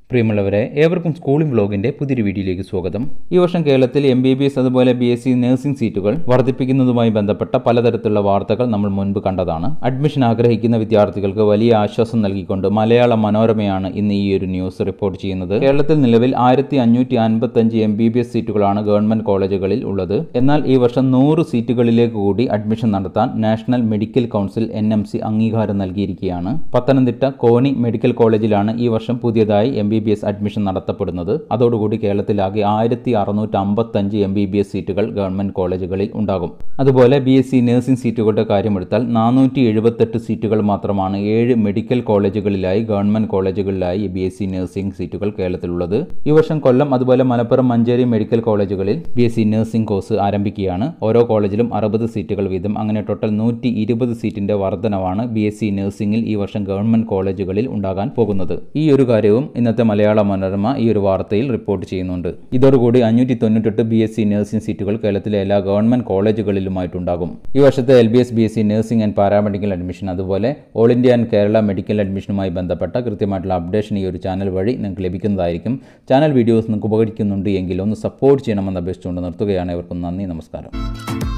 പ്രിയമുള്ളവരെ ഏവർക്കും സ്കൂളിംഗ് വ്ലോഗിന്റെ പുതിയൊരു വീഡിയോയിലേക്ക് സ്വാഗതം ഈ വർഷം കേരളത്തിൽ എം ബി ബി എസ് അതുപോലെ ബി എസ് സി നഴ്സിംഗ് സീറ്റുകൾ വർദ്ധിപ്പിക്കുന്നതുമായി ബന്ധപ്പെട്ട പലതരത്തിലുള്ള വാർത്തകൾ നമ്മൾ മുൻപ് കണ്ടതാണ് അഡ്മിഷൻ ആഗ്രഹിക്കുന്ന വിദ്യാർത്ഥികൾക്ക് വലിയ ആശ്വാസം നൽകിക്കൊണ്ട് മലയാള മനോരമയാണ് ഇന്ന് ഈ ഒരു ന്യൂസ് റിപ്പോർട്ട് ചെയ്യുന്നത് കേരളത്തിൽ നിലവിൽ ആയിരത്തി അഞ്ഞൂറ്റി അൻപത്തഞ്ച് എം ബി ബി എസ് സീറ്റുകളാണ് ഗവൺമെന്റ് കോളേജുകളിൽ ഉള്ളത് എന്നാൽ ഈ വർഷം നൂറ് സീറ്റുകളിലേക്ക് കൂടി അഡ്മിഷൻ നടത്താൻ national medical council N M C അംഗീകാരം നൽകിയിരിക്കുകയാണ് പത്തനംതിട്ട കോണി മെഡിക്കൽ കോളേജിലാണ് ഈ വർഷം പുതിയതായി M B B S admission നടത്തപ്പെടുന്നത് അതോടുകൂടി കേരളത്തിലാകെ ആയിരത്തി അറുന്നൂറ്റി അമ്പത്തഞ്ച് എം ബി ബി എസ് സീറ്റുകൾ ഗവൺമെന്റ് കോളേജുകളിൽ ഉണ്ടാകും അതുപോലെ ബി എസ് സി നഴ്സിംഗ് സീറ്റുകളുടെ കാര്യമെടുത്താൽ നാനൂറ്റി എഴുപത്തെട്ട് സീറ്റുകൾ മാത്രമാണ് ഏഴ് മെഡിക്കൽ കോളേജുകളിലായി ഗവൺമെന്റ് കോളേജുകളിലായി ബി എസ് സി നഴ്സിംഗ് സീറ്റുകൾ കേരളത്തിലുള്ളത് ഈ വർഷം കൊല്ലം അതുപോലെ മലപ്പുറം മഞ്ചേരി മെഡിക്കൽ കോളേജുകളിൽ B S C nursing course ആരംഭിക്കുകയാണ് ഓരോ കോളേജിലും അറുപത് സീറ്റുകൾ വീതം അങ്ങനെ ടോട്ടൽ നൂറ്റി ഇരുപത് സീറ്റിന്റെ വർധനവാണ് ബി എസ് സി നഴ്സിംഗിൽ ഈ വർഷം ഗവൺമെന്റ് കോളേജുകളിൽ ഉണ്ടാകാൻ പോകുന്നത് ഈ ഒരു കാര്യവും ഇന്നത്തെ മലയാള മനോരമ ഈ ഒരു വാർത്തയിൽ റിപ്പോർട്ട് ചെയ്യുന്നുണ്ട് ഇതോടുകൂടി അഞ്ഞൂറ്റി തൊണ്ണൂറ്റെട്ട് ബി എസ് സി നഴ്സിംഗ് സീറ്റുകൾ കേരളത്തിലെ എല്ലാ ഗവൺമെന്റ് കോളേജുകളിലുമായിട്ടുണ്ടാകും ഈ വർഷത്തെ L B S B S C nursing and paramedical admission അതുപോലെ all India and Kerala medical അഡ്മിഷനുമായി ബന്ധപ്പെട്ട കൃത്യമായിട്ടുള്ള അപ്ഡേഷൻ ഈ ഒരു ചാനൽ വഴി നിങ്ങൾക്ക് ലഭിക്കുന്നതായിരിക്കും ചാനൽ വീഡിയോസ് നിങ്ങൾക്ക് ഉപകരിക്കുന്നുണ്ട് എങ്കിൽ ഒന്ന് സപ്പോർട്ട് ചെയ്യണമെന്ന് അപേക്ഷിച്ചുകൊണ്ട് നിർത്തുകയാണ് ഇവർക്കും നന്ദി നമസ്കാരം